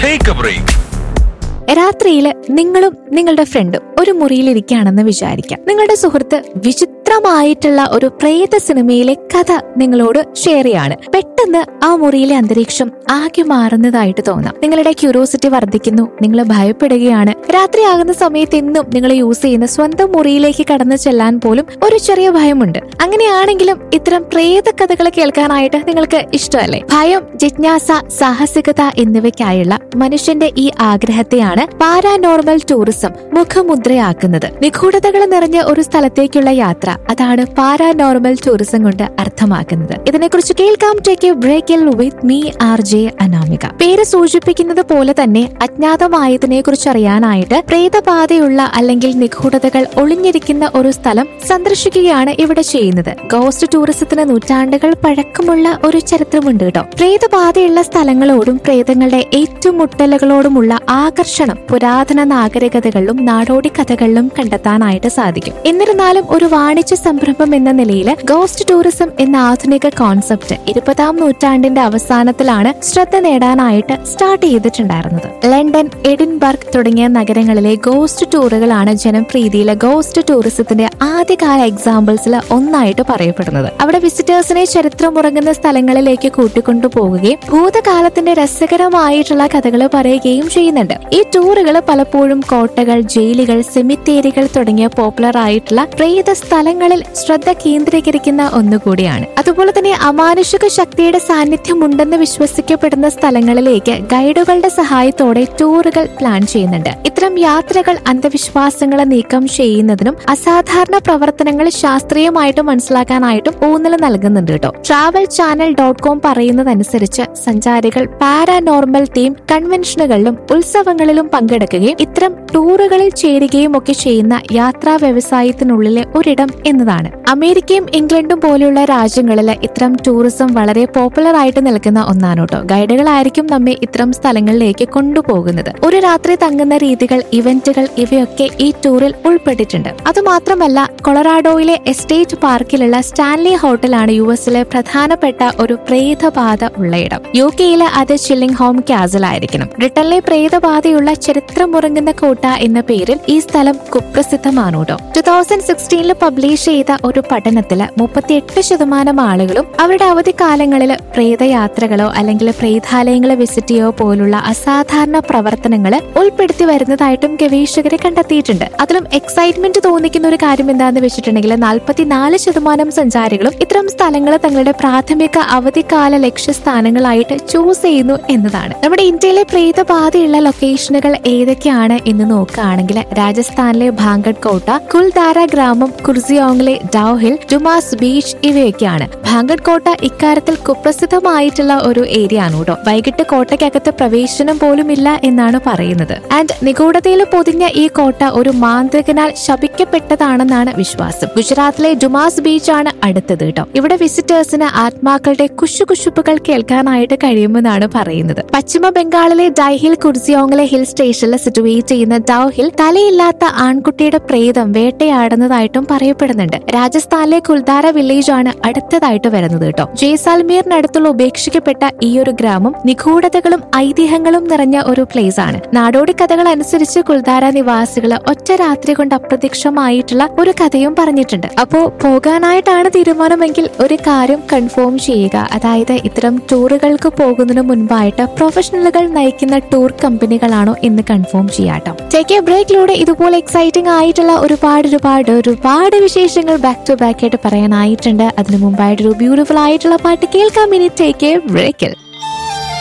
take A break രാത്രിയിൽ നിങ്ങളും നിങ്ങളുടെ ഫ്രണ്ടും ഒരു മുറിയിലിരിക്കുകയാണെന്ന് വിചാരിക്കാം നിങ്ങളുടെ സുഹൃത്ത് വിചിത്രമായിട്ടുള്ള ഒരു പ്രേത സിനിമയിലെ കഥ നിങ്ങളോട് ഷെയർ ചെയ്യാണ് പെട്ടെന്ന് ആ മുറിയിലെ അന്തരീക്ഷം ആകെ മാറുന്നതായിട്ട് തോന്നാം നിങ്ങളുടെ ക്യൂരിയോസിറ്റി വർദ്ധിക്കുന്നു നിങ്ങൾ ഭയപ്പെടുകയാണ് രാത്രിയാകുന്ന സമയത്ത് എന്നും നിങ്ങൾ യൂസ് ചെയ്യുന്ന സ്വന്തം മുറിയിലേക്ക് കടന്നു ചെല്ലാൻ പോലും ഒരു ചെറിയ ഭയമുണ്ട് അങ്ങനെയാണെങ്കിലും ഇത്തരം പ്രേത കഥകൾ കേൾക്കാനായിട്ട് നിങ്ങൾക്ക് ഇഷ്ടമല്ലേ ഭയം ജിജ്ഞാസ സാഹസികത എന്നിവയ്ക്കായുള്ള മനുഷ്യന്റെ ഈ ആഗ്രഹത്തെയാണ് പാരാനോർമൽ ടൂറിസം മുഖമുദ്രയാക്കുന്നത് നിഗൂഢതകൾ നിറഞ്ഞ ഒരു സ്ഥലത്തേക്കുള്ള യാത്ര അതാണ് പാരാനോർമൽ ടൂറിസം കൊണ്ട് അർത്ഥമാക്കുന്നത് ഇതിനെക്കുറിച്ച് കേൾക്കാം ടേക്ക് എ ബ്രേക്കിൽ with me R J Anamika പേര് സൂചിപ്പിക്കുന്നത് പോലെ തന്നെ അജ്ഞാതമായതിനെ കുറിച്ച് അറിയാനായിട്ട് പ്രേതബാധയുള്ള അല്ലെങ്കിൽ നിഗൂഢതകൾ ഒളിഞ്ഞിരിക്കുന്ന ഒരു സ്ഥലം സന്ദർശിക്കുകയാണ് ഇവിടെ ചെയ്യുന്നത് ഗോസ്റ്റ് ടൂറിസത്തിന് നൂറ്റാണ്ടുകൾ പഴക്കമുള്ള ഒരു ചരിത്രമുണ്ട് കേട്ടോ പ്രേതബാധയുള്ള സ്ഥലങ്ങളോടും പ്രേതങ്ങളുടെ ഏറ്റുമുട്ടലുകളോടുമുള്ള ആകർഷണം പുരാതന നാഗരികതകളിലും നാടോടി കഥകളിലും കണ്ടെത്താനായിട്ട് സാധിക്കും എന്നിരുന്നാലും ഒരു വാണിജ്യ സംരംഭം എന്ന നിലയിൽ ഗോസ്റ്റ് ടൂറിസം എന്ന ആധുനിക കോൺസെപ്റ്റ് ഇരുപതാം നൂറ്റാണ്ടിന്റെ അവസാനത്തിലാണ് ശ്രദ്ധ നേടാനായിട്ട് സ്റ്റാർട്ട് ചെയ്തിട്ടുണ്ടായിരുന്നത് ലണ്ടൻ എഡിൻബർഗ് തുടങ്ങിയ നഗരങ്ങളിലെ ഗോസ്റ്റ് ടൂറുകളാണ് ജനപ്രീതിയിലെ ഗോസ്റ്റ് ടൂറിസത്തിന്റെ ആദ്യകാല എക്സാമ്പിൾസിൽ ഒന്നായിട്ട് പറയപ്പെടുന്നത് അവിടെ വിസിറ്റേഴ്സിനെ ചരിത്രമുറങ്ങുന്ന സ്ഥലങ്ങളിലേക്ക് കൂട്ടിക്കൊണ്ടു പോകുകയും ഭൂതകാലത്തിന്റെ രസകരമായിട്ടുള്ള കഥകൾ പറയുകയും ചെയ്യുന്നുണ്ട് ഈ ടൂറുകൾ പലപ്പോഴും കോട്ടകൾ ജയിലുകൾ സെമിത്തേരികൾ തുടങ്ങിയ പോപ്പുലർ ആയിട്ടുള്ള പ്രേത സ്ഥലങ്ങളിൽ ശ്രദ്ധ കേന്ദ്രീകരിക്കുന്ന ഒന്നുകൂടിയാണ് അതുപോലെ തന്നെ അമാനുഷിക ശക്തിയുടെ സാന്നിധ്യം ഉണ്ടെന്ന് വിശ്വസിക്കപ്പെടുന്ന സ്ഥലങ്ങളിലേക്ക് ഗൈഡുകളുടെ സഹായത്തോടെ ടൂറുകൾ പ്ലാൻ ചെയ്യുന്നുണ്ട് ഇത്തരം യാത്രകൾ അന്ധവിശ്വാസങ്ങളെ നീക്കം ചെയ്യുന്നതിനും അസാധാരണ പ്രവർത്തനങ്ങൾ ശാസ്ത്രീയമായിട്ട് മനസ്സിലാക്കാനായിട്ടും ഊന്നൽ നൽകുന്നുണ്ട് കേട്ടോ ട്രാവൽ ചാനൽ ഡോട്ട് കോം പറയുന്നതനുസരിച്ച് സഞ്ചാരികൾ പാരാനോർമൽ തീം കൺവെൻഷനുകളിലും ഉത്സവങ്ങളിലും പങ്കെടുക്കുകയും ഇത്തരം ടൂറുകളിൽ ചേരുകയും ഒക്കെ ചെയ്യുന്ന യാത്രാ വ്യവസായത്തിനുള്ളിലെ ഒരിടം എന്നതാണ് അമേരിക്കയും ഇംഗ്ലണ്ടും പോലെയുള്ള രാജ്യങ്ങളിൽ ഇത്തരം ടൂറിസം വളരെ പോപ്പുലർ ആയിട്ട് നിൽക്കുന്ന ഒന്നാണ് കേട്ടോ ഗൈഡുകളായിരിക്കും നമ്മെ ഇത്തരം സ്ഥലങ്ങളിലേക്ക് കൊണ്ടുപോകുന്നത് ഒരു രാത്രി തങ്ങുന്ന രീതികൾ ഇവന്റുകൾ ഇവയൊക്കെ ഈ ടൂറിൽ ഉൾപ്പെട്ടിട്ടുണ്ട് അതുമാത്രമല്ല കൊളറാഡോയിലെ എസ്റ്റേറ്റ് പാർക്കിലുള്ള സ്റ്റാൻലി ഹോട്ടലാണ് യു എസിലെ പ്രധാനപ്പെട്ട ഒരു പ്രേതബാധ ഉള്ളയിടം യു കെയിലെ അത് ചില്ലിംഗ് ഹോം കാസൽ ആയിരിക്കണം ബ്രിട്ടനിലെ പ്രേതബാധയുള്ള ചരിത്രമുറങ്ങുന്ന കോട്ട എന്ന പേരിൽ ഈ സ്ഥലം കുപ്രസിദ്ധമാണ് കേട്ടോ ടു തൗസൻഡ് സിക്സ്റ്റീനിൽ പബ്ലിഷ് ചെയ്ത ഒരു പഠനത്തിൽ മുപ്പത്തിയെട്ട് ശതമാനം ആളുകളും അവരുടെ അവധിക്കാലങ്ങളിൽ പ്രേതയാത്രകളോ അല്ലെങ്കിൽ പ്രേതാലയങ്ങളെ വിസിറ്റ് ചെയ്യോ പോലുള്ള അസാധാരണ പ്രവർത്തനങ്ങൾ ഉൾപ്പെടുത്തി വരുന്നതായിട്ടും ഗവേഷകരെ കണ്ടെത്തിയിട്ടുണ്ട് അതിലും എക്സൈറ്റ്മെന്റ് തോന്നിക്കുന്ന ഒരു കാര്യം എന്താണെന്ന് വെച്ചിട്ടുണ്ടെങ്കിൽ നാൽപ്പത്തിനാല് ശതമാനം സഞ്ചാരികളും ഇത്തരം സ്ഥലങ്ങൾ തങ്ങളുടെ പ്രാഥമിക അവധിക്കാല ലക്ഷ്യസ്ഥാനങ്ങളായിട്ട് ചൂസ് ചെയ്യുന്നു എന്നതാണ് നമ്മുടെ ഇന്ത്യയിലെ പ്രേതബാധയുള്ള ലൊക്കേഷനുകൾ ഏതൊക്കെയാണ് എന്ന് നോക്കുകയാണെങ്കിൽ രാജസ്ഥാനിലെ ഭാങ്കഡ് കോട്ട കുൽദാര ഗ്രാമം കുർസിയോങ്ങിലെ ഡൌഹിൽ ഡുമാസ് ബീച്ച് ഇവയൊക്കെയാണ് ഭാങ്കഡ് കോട്ട ഇക്കാര്യത്തിൽ കുപ്രസിദ്ധമായിട്ടുള്ള ഒരു ഏരിയ ആണ് കേട്ടോ വൈകിട്ട് കോട്ടയ്ക്കകത്ത് പ്രവേശനം പോലും ഇല്ല എന്നാണ് പറയുന്നത് ആൻഡ് നിഗൂഢതയിൽ പൊതിഞ്ഞ ഈ കോട്ട ഒരു മാന്ത്രികനാൽ ശപിക്കപ്പെട്ടതാണെന്നാണ് വിശ്വാസം ഗുജറാത്തിലെ ഡുമാസ് ബീച്ച് ആണ് അടുത്തത് കേട്ടോ ഇവിടെ വിസിറ്റേഴ്സിന് ആത്മാക്കളുടെ കുശുകുശുപ്പുകൾ കേൾക്കാനായിട്ട് കഴിയുമെന്നാണ് പറയുന്നത് പശ്ചിമ ബംഗാളിലെ ഡൈഹിൽ കുർസിയോങ്ങിലെ ഹിൽ സ്റ്റേഷനിൽ സിറ്റുവേറ്റ് ചെയ്യുന്ന ഡൌഹിൽ തലയില്ലാത്ത ആൺകുട്ടിയുടെ പ്രേതം വേട്ടയാടുന്നതായിട്ടും പറയപ്പെടുന്നുണ്ട് രാജസ്ഥാനിലെ കുൽദാര വില്ലേജ് ആണ് അടുത്തതായിട്ട് വരുന്നത് കേട്ടോ ജയ്സാൽമീറിനടുത്തുള്ള ഉപേക്ഷിക്കപ്പെട്ട ഈ ഒരു ഗ്രാമം നിഗൂഢതകളും ഐതിഹ്യങ്ങളും നിറഞ്ഞ ഒരു പ്ലേസ് ആണ് നാടോടി കഥകൾ അനുസരിച്ച് കുൽദാര നിവാസികൾ ഒറ്റ രാത്രി കൊണ്ട് അപ്രത്യക്ഷമായിട്ടുള്ള ഒരു കഥയും പറഞ്ഞിട്ടുണ്ട് അപ്പോ പോകാനായിട്ടാണ് തീരുമാനമെങ്കിൽ ഒരു കാര്യം കൺഫേം ചെയ്യുക അതായത് ഇത്തരം ടൂറുകൾക്ക് പോകുന്നതിന് മുൻപായിട്ട് പ്രൊഫഷണലുകൾ നയിക്കുന്ന ടൂർ കമ്പനികളാണോ എന്ന് കൺഫേം ചെയ്യാട്ടോ ടേക്ക് എ ബ്രേക്കിലൂടെ ഇതുപോലെ എക്സൈറ്റിംഗ് ആയിട്ടുള്ള ഒരുപാട് ഒരുപാട് ഒരുപാട് വിശേഷങ്ങൾ ബാക്ക് ടു ബാക്ക് ആയിട്ട് പറയാനായിട്ടുണ്ട് അതിനു മുമ്പായിട്ട് ഒരു ബ്യൂട്ടിഫുൾ ആയിട്ടുള്ള പാട്ട് കേൾക്കാം ഇനി ടേക്ക് എ ബ്രേക്കിൽ